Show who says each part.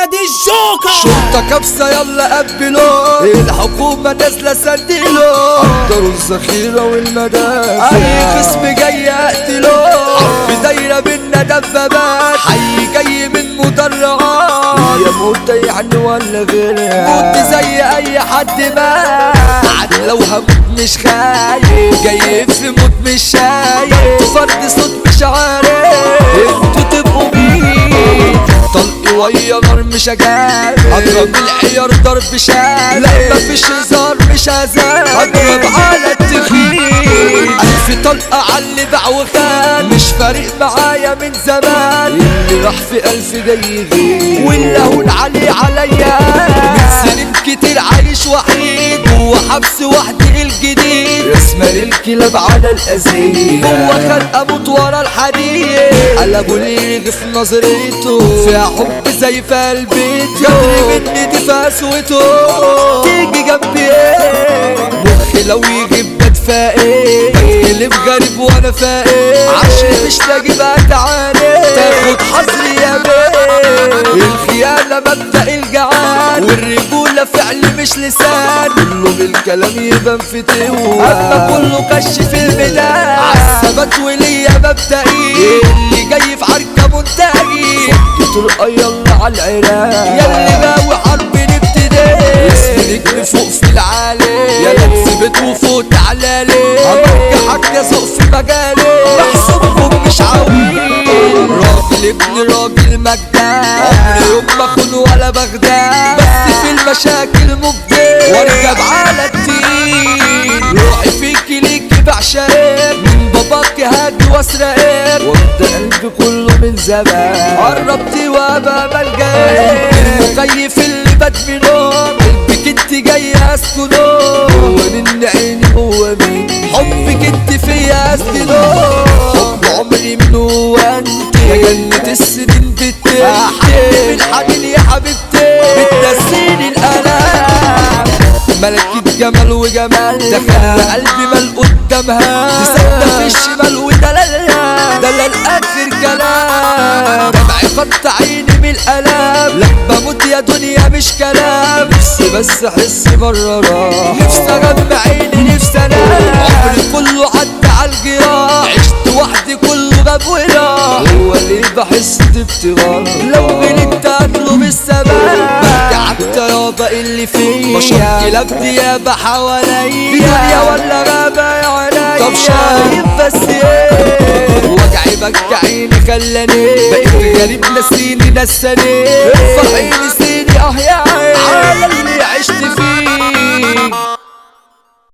Speaker 1: احمد الجوكر
Speaker 2: شرطة كبسة يلا قبلوا الحكومة نازلة سندلوا قدروا الذخيرة والمدافع أي خصم جاي أقتله حرب دايرة بينا دبابات حي جاي من مدرعات يا موت يعني ولا غيرها موت زي أي حد مات لو هموت مش خايف جاي في موت مش شايف فرد صوت مش عارف انتوا تبقوا مين طلقي ويا نار مش هجاب اضرب العيار ضرب شاب لا مفيش هزار مش هزار اضرب على التخين الف طلقة على اللي باع وخان مش فارق معايا من زمان اللي راح في الف جاي يغيب واللي هون عليه عليا من سنين كتير عايش وحيد جوا حبس وحدي الجديد اسمه للكلاب على الأزية جوا خلق اموت ورا الحديد قلبوا لي في نظرته فيها حب زي في قلبته جري مني دي فاسوته تيجي جنبي ايه مخي لو يجيب بتفائل بتقلب غريب وانا فايق عشان مش لاقي بقى تعاني تاخد حظري يا بيه الخيانة مبدأ الجعان والرجولة فعل مش لسان كله بالكلام يبان في تهوى اما كله كش في البداية عالثبات وليا مبدئي اللي جاي في عركة منتهي طرقة يلا على العراق ياللي باوي حرب الابتدائي اسمك من فوق في العالي يلا تثبت وفوق تعلالي هرجعك يا سوق في مجالي بحسبكم مش عويل راجل ابن راجل مجدان عمري يوم ما اخون ولا بغداد بس في المشاكل مبدع واركب على التين روحي فيكي ليكي بعشقك من باباك هاجي واسرقك وانت قلبي كله من زمان قربتي وابقى ملجأك المكيف اللي بات بنوم قلبك انت جاي اسكنه هو من عيني هو مين حبك انت فيا اسكنه حب عمري منه وانت يا جنة السنين بتنتهي حبيبي الحنين يا حبيبتي بتنسيني الالام ملكة جمال وجمال دخل قلبي مال قدامها تصدق في الشمال ودلالها دلال اخر كلام دمعي خط عيني من الالام لما بموت يا دنيا مش كلام نفسي بس احس مرة راحة نفسي اجمع عيني نفسي انام عمري كله عدى على الجراح عشت وحدي كله غاب وراح هو ليه بحس بابتغار لو غلطت اطلب السماء رجعت يابا اللي فيا بشر كلاب ديابة حواليا في دنيا ولا غابة يا عينيا طب شايف بس ايه وجعي بكى عيني خلاني بقيت غريب نسيني نساني ارفع عيني سيني اه يا عيني على اللي عشت